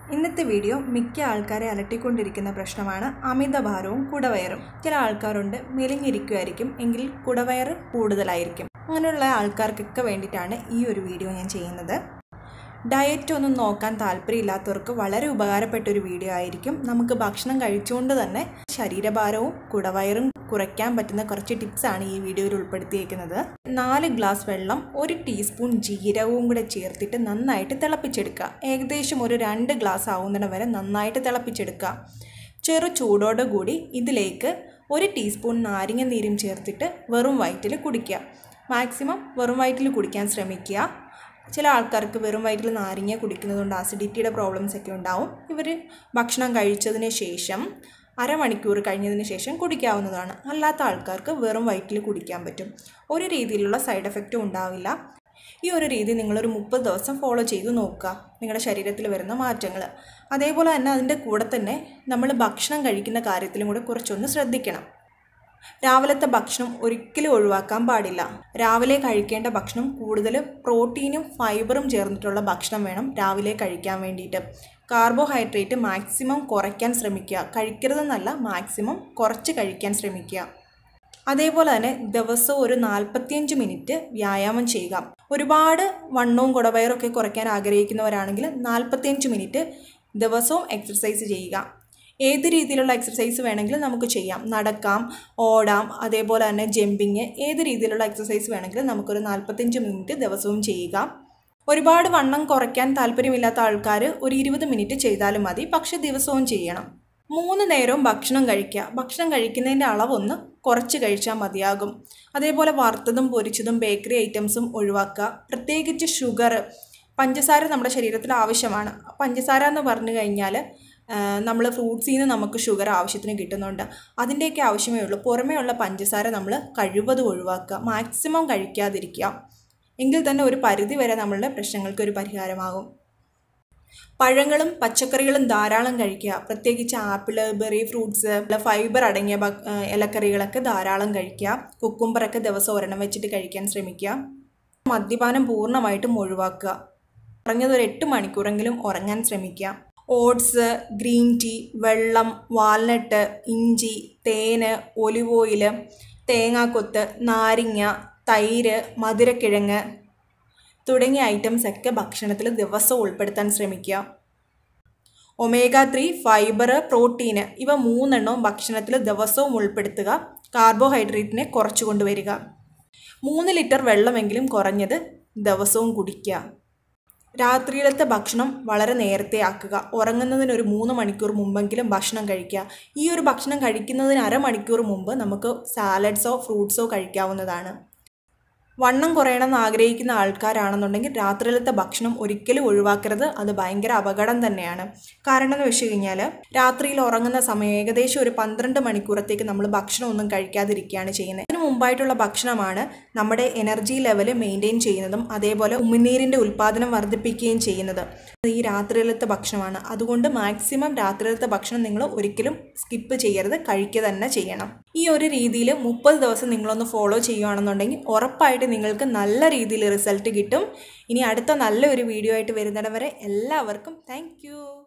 ഇന്നത്തെ വീഡിയോ മിക്ക ആൾക്കാരെ അലട്ടിക്കൊണ്ടിരിക്കുന്ന പ്രശ്നമാണ് അമിതഭാരവും കുടവയറും ചില ആൾക്കാരുണ്ട് മെലിഞ്ഞിരിക്കുമായിരിക്കും എങ്കിൽ കുടവയറ് കൂടുതലായിരിക്കും അങ്ങനെയുള്ള ആൾക്കാർക്കൊക്കെ വേണ്ടിയിട്ടാണ് ഈ ഒരു വീഡിയോ ഞാൻ ചെയ്യുന്നത് ഡയറ്റ് ഒന്നും നോക്കാൻ താല്പര്യമില്ലാത്തവർക്ക് വളരെ ഉപകാരപ്പെട്ട ഒരു വീഡിയോ ആയിരിക്കും നമുക്ക് ഭക്ഷണം കഴിച്ചുകൊണ്ട് തന്നെ ശരീരഭാരവും കുടവയറും കുറയ്ക്കാൻ പറ്റുന്ന കുറച്ച് ടിപ്സാണ് ഈ വീഡിയോയിൽ ഉൾപ്പെടുത്തിയിരിക്കുന്നത് നാല് ഗ്ലാസ് വെള്ളം ഒരു ടീസ്പൂൺ ജീരകവും കൂടെ ചേർത്തിട്ട് നന്നായിട്ട് തിളപ്പിച്ചെടുക്കുക ഏകദേശം ഒരു രണ്ട് ഗ്ലാസ് ആവുന്നിടം വരെ നന്നായിട്ട് തിളപ്പിച്ചെടുക്കുക ചെറു ചൂടോടുകൂടി ഇതിലേക്ക് ഒരു ടീസ്പൂൺ നാരങ്ങ നീരും ചേർത്തിട്ട് വെറും വയറ്റിൽ കുടിക്കുക മാക്സിമം വെറും വയറ്റിൽ കുടിക്കാൻ ശ്രമിക്കുക ചില ആൾക്കാർക്ക് വെറും വയറ്റിൽ നാരങ്ങ കുടിക്കുന്നതുകൊണ്ട് ആസിഡിറ്റിയുടെ പ്രോബ്ലംസ് ഒക്കെ ഉണ്ടാവും ഇവർ ഭക്ഷണം കഴിച്ചതിന് ശേഷം അരമണിക്കൂർ കഴിഞ്ഞതിന് ശേഷം കുടിക്കാവുന്നതാണ് അല്ലാത്ത ആൾക്കാർക്ക് വെറും വയറ്റിൽ കുടിക്കാൻ പറ്റും ഒരു രീതിയിലുള്ള സൈഡ് എഫക്റ്റും ഉണ്ടാവില്ല ഈ ഒരു രീതി നിങ്ങളൊരു മുപ്പത് ദിവസം ഫോളോ ചെയ്ത് നോക്കുക നിങ്ങളുടെ ശരീരത്തിൽ വരുന്ന മാറ്റങ്ങൾ അതേപോലെ തന്നെ അതിൻ്റെ കൂടെ തന്നെ നമ്മൾ ഭക്ഷണം കഴിക്കുന്ന കാര്യത്തിലും കൂടെ കുറച്ചൊന്ന് ശ്രദ്ധിക്കണം രാവിലത്തെ ഭക്ഷണം ഒരിക്കലും ഒഴിവാക്കാൻ പാടില്ല രാവിലെ കഴിക്കേണ്ട ഭക്ഷണം കൂടുതൽ പ്രോട്ടീനും ഫൈബറും ചേർന്നിട്ടുള്ള ഭക്ഷണം വേണം രാവിലെ കഴിക്കാൻ വേണ്ടിയിട്ട് കാർബോഹൈഡ്രേറ്റ് മാക്സിമം കുറയ്ക്കാൻ ശ്രമിക്കുക കഴിക്കരുതെന്നല്ല മാക്സിമം കുറച്ച് കഴിക്കാൻ ശ്രമിക്കുക അതേപോലെ തന്നെ ദിവസവും ഒരു നാൽപ്പത്തിയഞ്ച് മിനിറ്റ് വ്യായാമം ചെയ്യുക ഒരുപാട് വണ്ണവും കുടവയറൊക്കെ കുറയ്ക്കാൻ ആഗ്രഹിക്കുന്നവരാണെങ്കിൽ നാൽപ്പത്തിയഞ്ച് മിനിറ്റ് ദിവസവും എക്സർസൈസ് ചെയ്യുക ഏത് രീതിയിലുള്ള എക്സസൈസ് വേണമെങ്കിലും നമുക്ക് ചെയ്യാം നടക്കാം ഓടാം അതേപോലെ തന്നെ ജമ്പിങ് ഏത് രീതിയിലുള്ള എക്സസൈസ് വേണമെങ്കിലും നമുക്കൊരു നാൽപ്പത്തഞ്ച് മിനിറ്റ് ദിവസവും ചെയ്യുക ഒരുപാട് വണ്ണം കുറയ്ക്കാൻ താല്പര്യമില്ലാത്ത ആൾക്കാർ ഒരു ഇരുപത് മിനിറ്റ് ചെയ്താലും മതി പക്ഷെ ദിവസവും ചെയ്യണം മൂന്ന് നേരവും ഭക്ഷണം കഴിക്കുക ഭക്ഷണം കഴിക്കുന്നതിൻ്റെ അളവൊന്ന് കുറച്ച് കഴിച്ചാൽ മതിയാകും അതേപോലെ വറുത്തതും പൊരിച്ചതും ബേക്കറി ഐറ്റംസും ഒഴിവാക്കുക പ്രത്യേകിച്ച് ഷുഗർ പഞ്ചസാര നമ്മുടെ ശരീരത്തിൽ ആവശ്യമാണ് പഞ്ചസാര എന്ന് പറഞ്ഞു കഴിഞ്ഞാൽ നമ്മൾ ഫ്രൂട്ട്സിൽ നിന്ന് നമുക്ക് ഷുഗർ ആവശ്യത്തിന് കിട്ടുന്നുണ്ട് അതിൻ്റെയൊക്കെ ആവശ്യമേ ഉള്ളൂ പുറമേ ഉള്ള പഞ്ചസാര നമ്മൾ കഴിവതും ഒഴിവാക്കുക മാക്സിമം കഴിക്കാതിരിക്കുക എങ്കിൽ തന്നെ ഒരു പരിധി വരെ നമ്മളുടെ പ്രശ്നങ്ങൾക്ക് ഒരു പരിഹാരമാകും പഴങ്ങളും പച്ചക്കറികളും ധാരാളം കഴിക്കുക പ്രത്യേകിച്ച് ആപ്പിള് ബെറി ഫ്രൂട്ട്സ് ഫൈബർ അടങ്ങിയ ഇലക്കറികളൊക്കെ ധാരാളം കഴിക്കുക കുക്കുംബറൊക്കെ ദിവസം ഒരെണ്ണം വെച്ചിട്ട് കഴിക്കാൻ ശ്രമിക്കുക മദ്യപാനം പൂർണ്ണമായിട്ടും ഒഴിവാക്കുക കുറഞ്ഞത് ഒരു എട്ട് മണിക്കൂറെങ്കിലും ഉറങ്ങാൻ ശ്രമിക്കുക ഓട്സ് ഗ്രീൻ ടീ വെള്ളം വാൽനട്ട് ഇഞ്ചി തേന് ഒലിവ് ഓയിൽ തേങ്ങാക്കൊത്ത് നാരങ്ങ തൈര് മധുരക്കിഴങ്ങ് തുടങ്ങിയ ഐറ്റംസ് ഒക്കെ ഭക്ഷണത്തിൽ ദിവസവും ഉൾപ്പെടുത്താൻ ശ്രമിക്കുക ഒമേഗ ത്രീ ഫൈബർ പ്രോട്ടീന് ഇവ മൂന്നെണ്ണവും ഭക്ഷണത്തിൽ ദിവസവും ഉൾപ്പെടുത്തുക കാർബോഹൈഡ്രേറ്റിനെ കുറച്ചു കൊണ്ടുവരിക മൂന്ന് ലിറ്റർ വെള്ളമെങ്കിലും കുറഞ്ഞത് ദിവസവും കുടിക്കുക രാത്രിയിലത്തെ ഭക്ഷണം വളരെ നേരത്തെ ആക്കുക ഉറങ്ങുന്നതിന് ഒരു മൂന്ന് മണിക്കൂർ മുമ്പെങ്കിലും ഭക്ഷണം കഴിക്കുക ഈ ഒരു ഭക്ഷണം കഴിക്കുന്നതിന് അരമണിക്കൂർ മുമ്പ് നമുക്ക് സാലഡ്സോ ഫ്രൂട്ട്സോ കഴിക്കാവുന്നതാണ് വണ്ണം കുറയണമെന്ന് ആഗ്രഹിക്കുന്ന ആൾക്കാരാണെന്നുണ്ടെങ്കിൽ രാത്രിയിലത്തെ ഭക്ഷണം ഒരിക്കലും ഒഴിവാക്കരുത് അത് ഭയങ്കര അപകടം തന്നെയാണ് കാരണം എന്ന് വെച്ച് കഴിഞ്ഞാൽ രാത്രിയിൽ ഉറങ്ങുന്ന സമയം ഏകദേശം ഒരു പന്ത്രണ്ട് മണിക്കൂറത്തേക്ക് നമ്മൾ ഭക്ഷണം ഒന്നും കഴിക്കാതിരിക്കുകയാണ് ചെയ്യുന്നത് അതിന് മുമ്പായിട്ടുള്ള ഭക്ഷണമാണ് നമ്മുടെ എനർജി ലെവൽ മെയിൻറ്റെയിൻ ചെയ്യുന്നതും അതേപോലെ ഉമിനീരിൻ്റെ ഉൽപ്പാദനം വർദ്ധിപ്പിക്കുകയും ചെയ്യുന്നത് ഈ രാത്രിയിലത്തെ ഭക്ഷണമാണ് അതുകൊണ്ട് മാക്സിമം രാത്രിയിലത്തെ ഭക്ഷണം നിങ്ങൾ ഒരിക്കലും സ്കിപ്പ് ചെയ്യരുത് കഴിക്കുക തന്നെ ചെയ്യണം ഈ ഒരു രീതിയിൽ മുപ്പത് ദിവസം നിങ്ങളൊന്ന് ഫോളോ ചെയ്യുകയാണെന്നുണ്ടെങ്കിൽ ഉറപ്പായിട്ട് നിങ്ങൾക്ക് നല്ല രീതിയിൽ റിസൾട്ട് കിട്ടും ഇനി അടുത്ത നല്ലൊരു വീഡിയോ ആയിട്ട് വരുന്നിടം വരെ എല്ലാവർക്കും താങ്ക്